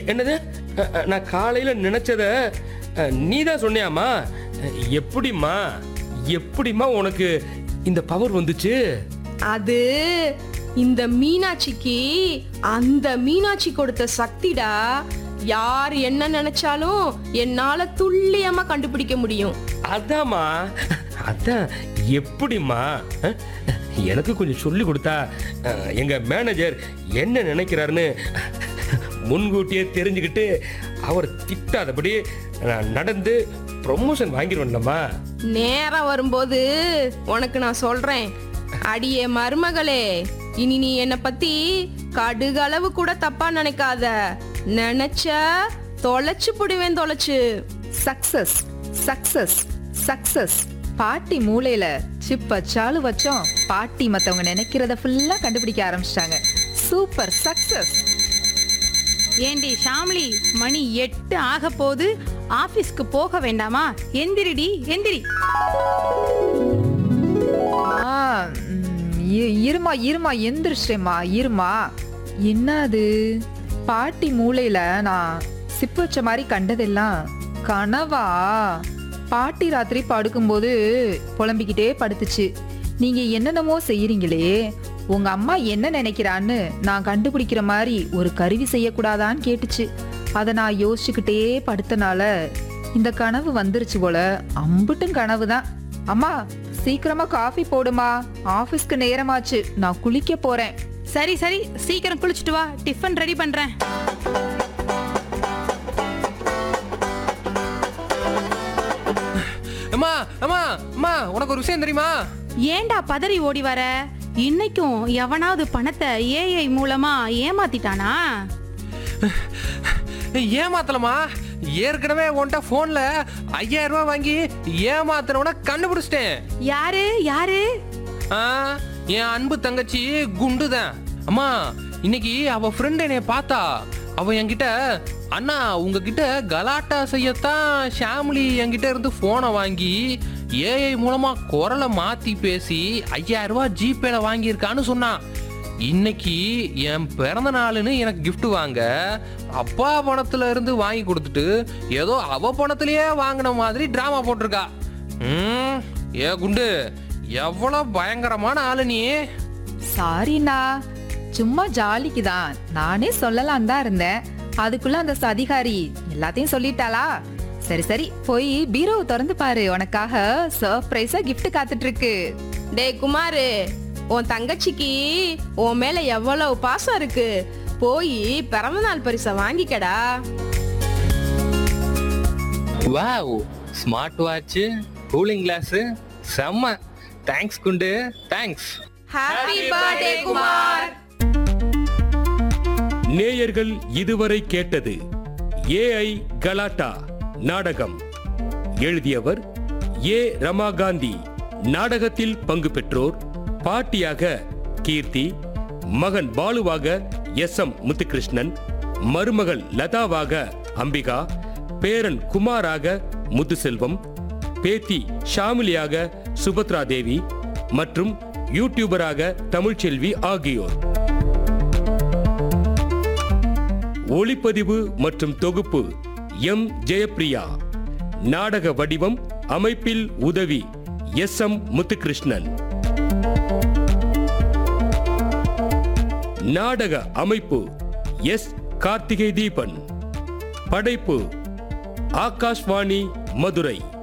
என்னது அ, அ, நான் காலையில நினைச்சத நீ தான் சொன்னியாமா எப்படிம்மா எப்படிம்மா உனக்கு இந்த பவர் வந்துச்சு அது இந்த மீனாட்சிக்கு அந்த மீனாட்சி கொடுத்த சக்திடா யார் என்ன நினைச்சாலும் என்னால துல்லியமா கண்டுபிடிக்க முடியும் அதாம்மா அதான் எப்படிம்மா அ? எனக்கு கொஞ்சம் சொல்லி கொடுத்தா அ, எங்க மேனேஜர் என்ன நினைக்கிறாருன்னு முன்கூட்டியே தெரிஞ்சுக்கிட்டு அவர் திட்டாதபடி நான் நடந்து ப்ரொமோஷன் வாங்கிடுவேன்லம்மா நேரம் வரும்போது உனக்கு நான் சொல்றேன் அடியே மருமகளே இனி நீ என்ன பத்தி கடுகளவு கூட தப்பா நினைக்காத நினைச்ச தொலைச்சு புடுவேன் தொலைச்சு சக்சஸ் சக்சஸ் சக்சஸ் பாட்டி மூளையில சிப் வச்சாலும் வச்சோம் பாட்டி மத்தவங்க நினைக்கிறத ஃபுல்லா கண்டுபிடிக்க ஆரம்பிச்சிட்டாங்க சூப்பர் சக்சஸ் ஏண்டி ஷாம்லி மணி எட்டு ஆக போது ஆபீஸ்க்கு போக வேண்டாமா எந்திரிடி எந்திரி ஆ, ம், இ- இருமா இருமா எந்திரிச்சேம்மா இருமா என்னது பாட்டி மூளையில நான் சிப்பு வச்ச மாதிரி கண்டதெல்லாம் கனவா பாட்டி ராத்திரி படுக்கும்போது புலம்பிக்கிட்டே படுத்துச்சு நீங்க என்னென்னமோ செய்யறீங்களே உங்க அம்மா என்ன நினைக்கிறான்னு நான் கண்டுபிடிக்கிற மாதிரி ஒரு கருவி செய்யக்கூடாதான்னு கேட்டுச்சு அதை நான் யோசிச்சுக்கிட்டே படுத்தனால இந்த கனவு வந்துருச்சு போல அம்புட்டும் கனவு தான் அம்மா சீக்கிரமா காஃபி போடுமா ஆபீஸ்க்கு நேரமாச்சு நான் குளிக்க போறேன் சரி சரி சீக்கிரம் குளிச்சுட்டு வா டிஃபன் ரெடி பண்றேன் அம்மா அம்மா அம்மா உனக்கு ஒரு விஷயம் தெரியுமா ஏன்டா பதறி ஓடி வர இன்னைக்கும் எவனாவது பணத்தை ஏஐ மூலமா ஏமாத்திட்டானா ஏமாத்தலமா ஏற்கனவே உன்கிட்ட போன்ல ஐயாயிரம் ரூபாய் வாங்கி ஏமாத்தினவன கண்டுபிடிச்சிட்டேன் யாரு யாரு ஆ, என் அன்பு தங்கச்சி குண்டு தான் அம்மா இன்னைக்கு அவ ஃப்ரெண்ட் என்னைய பார்த்தா அவ என்கிட்ட அண்ணா உங்ககிட்ட கலாட்டா செய்யத்தான் ஷாம்லி என்கிட்ட இருந்து போனை வாங்கி ஏஐ மூலமா குரலை மாத்தி பேசி ஐயாயிரம் ரூபாய் ஜிபேல வாங்கியிருக்கான்னு சொன்னான் இன்னைக்கு என் பிறந்த நாளுன்னு எனக்கு gift வாங்க அப்பா பணத்துல இருந்து வாங்கி கொடுத்துட்டு ஏதோ அவ பணத்திலேயே வாங்கின மாதிரி டிராமா போட்டிருக்கா ம் ஏ குண்டு எவ்வளவு பயங்கரமான ஆளு நீ சாரிண்ணா சும்மா ஜாலிக்கு தான் நானே சொல்லலாம் தான் இருந்தேன் அதுக்குள்ள அந்த அதிகாரி எல்லாத்தையும் சொல்லிட்டாளா சரி சரி போய் பீரோவை திறந்து பாரு உனக்காக சர்ப்ரைஸா gift காத்துட்டு இருக்கு டேய் குமாரு உன் தங்கச்சிக்கு உன் மேல எவ்வளவு பாசம் இருக்கு போய் பிறந்தநாள் பரிசை வாங்கிக்கடா wow smart watch cooling glass செம்ம தேங்க்ஸ் குண்டு தேங்க்ஸ் ஹாப்பி பர்த்டே குமார் நேயர்கள் இதுவரை கேட்டது ஏஐ கலாட்டா நாடகம் எழுதியவர் ஏ ரமாகாந்தி நாடகத்தில் பங்கு பெற்றோர் பாட்டியாக கீர்த்தி மகன் பாலுவாக எஸ் எம் முத்துகிருஷ்ணன் மருமகள் லதாவாக அம்பிகா பேரன் குமாராக முத்துசெல்வம் பேத்தி ஷாமிலியாக சுபத்ரா தேவி மற்றும் யூடியூபராக தமிழ்ச்செல்வி ஆகியோர் ஒளிப்பதிவு மற்றும் தொகுப்பு எம் ஜெயப்பிரியா நாடக வடிவம் அமைப்பில் உதவி எஸ் எம் முத்துகிருஷ்ணன் நாடக அமைப்பு எஸ் கார்த்திகை தீபன் படைப்பு ஆகாஷ்வாணி மதுரை